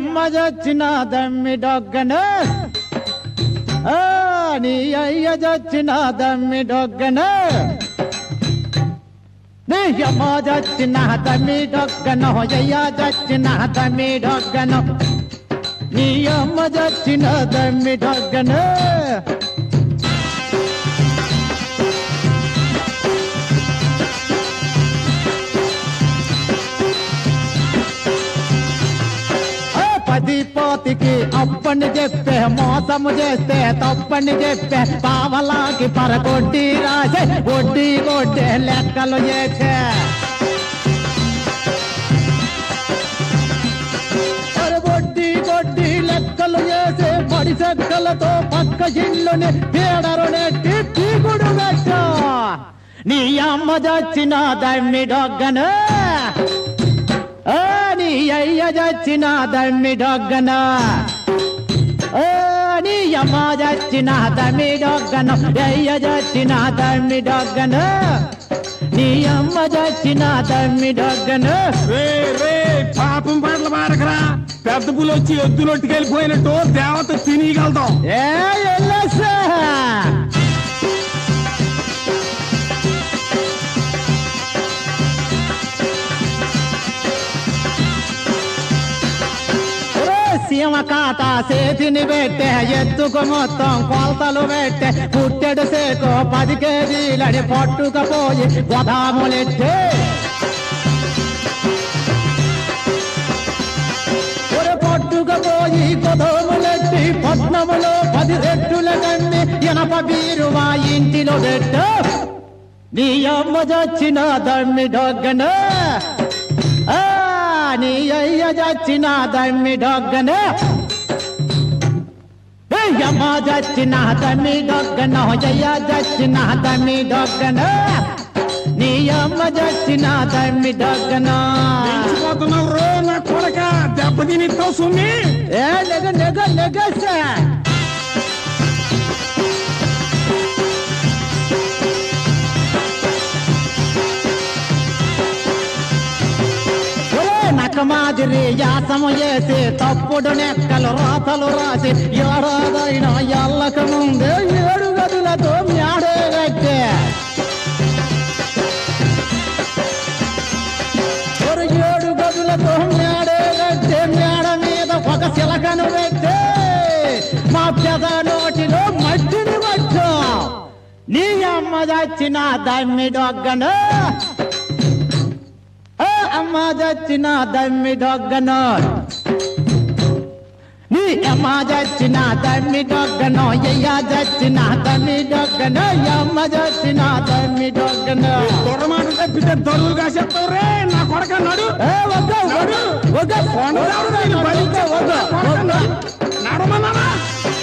అమ్మ చచ్చిన దమ్మి డొగ్గను ఆ, నీ అయ్య చచ్చిన దమ్మి డొగ్గను నీ అమ్మ చచ్చిన దమ్మి డొగ్గను అయ్య చచ్చిన దమ్మి డొగ్గను నీ అమ్మ చచ్చిన దమ్మి డొగ్గను ఆ పది పోతికి అప్పని చెప్పే మోసము చేస్తే తప్పని చెప్పే పావలాకి పరగొడ్డి రాసే వడ్డీ కొట్టే లెక్కలు చేసే అరే వడ్డీ కొడ్డి లెక్కలు చేసే పడి చెక్కలతో పక్క ఇల్లుని పీడరు నెట్టి పీగుడు పెట్ట నీ అమ్మ చచ్చిన దమ్మి డొగ్గను ఆ, నీ అయ్య చచ్చిన దమ్మి డొగ్గన ఆ, నీ అమ్మ చచ్చిన దమ్మి డొగ్గన అయ్య చచ్చిన దమ్మి డొగ్గన నీ అమ్మ చచ్చిన దమ్మి డొగ్గన రే రే పాపం పాటలు పాడకరా పెద్ద పులి వచ్చి ఎద్దులొట్టుకెళ్ళిపోయినట్టు దేవత తినగలుగుతాం ఏ ఎల్లసా సీమ కాత చేతిని పెట్టే ఎత్తుకు మొత్తం కొలతలు పెట్టే పుట్టెడు సేకు పది కేజీలని పట్టుకపోయి గోదాములెట్టే ఒరే పట్టుకపోయి గోదాములెట్టి పట్నములో పది రెట్టుల కన్ని ఇనప బీరువా ఇంటిలో పెట్టు నీ అమ్మ చచ్చిన దమ్మి డొగ్గను ఆ, నీ అయ్య చచ్చిన దమ్మి డొగ్గను అమ్మ చచ్చిన దమ్మి డొగ్గను అయ్య చచ్చిన దమ్మి డొగ్గను నీ అమ్మ చచ్చిన దమ్మి డొగ్గను పెంచిపోతున్నావు రో నా కొడక దెబ్బ తినిస్తావు సుమ్మి ఏ నెగ నెగ నెగ సార్ నకమాదిరి యాసము చేసి తప్పుడు నెక్కలు రాతలు రాసి ఏడాదైనా ఎల్లక ముందే ఏడు గదులతో మ్యాడే కట్టే ఒక ఏడు గదులతో మేడే కట్టే మేడ మీద ఒక శిలకను పెట్టే మా పెద నోటిలో మట్టిని పట్టు నీ అమ్మ చచ్చిన దమ్మి డొగ్గను ఆ అమ్మ చచ్చిన దమ్మి డొగ్గను నీ అమ్మ చచ్చిన దమ్మి డొగ్గను అయ్య చచ్చిన దమ్మి డొగ్గను అమ్మ చచ్చిన దమ్మి డొగ్గను దొరమాట తప్పితే దొరువు కాసేస్తావు రే నా కొడక నడు ఏ వద్ద వద్ద వద్ద కొండరావుడు నేను బలిస్తే వద్ద కొడక వద్ద నడు. నడమన్నానా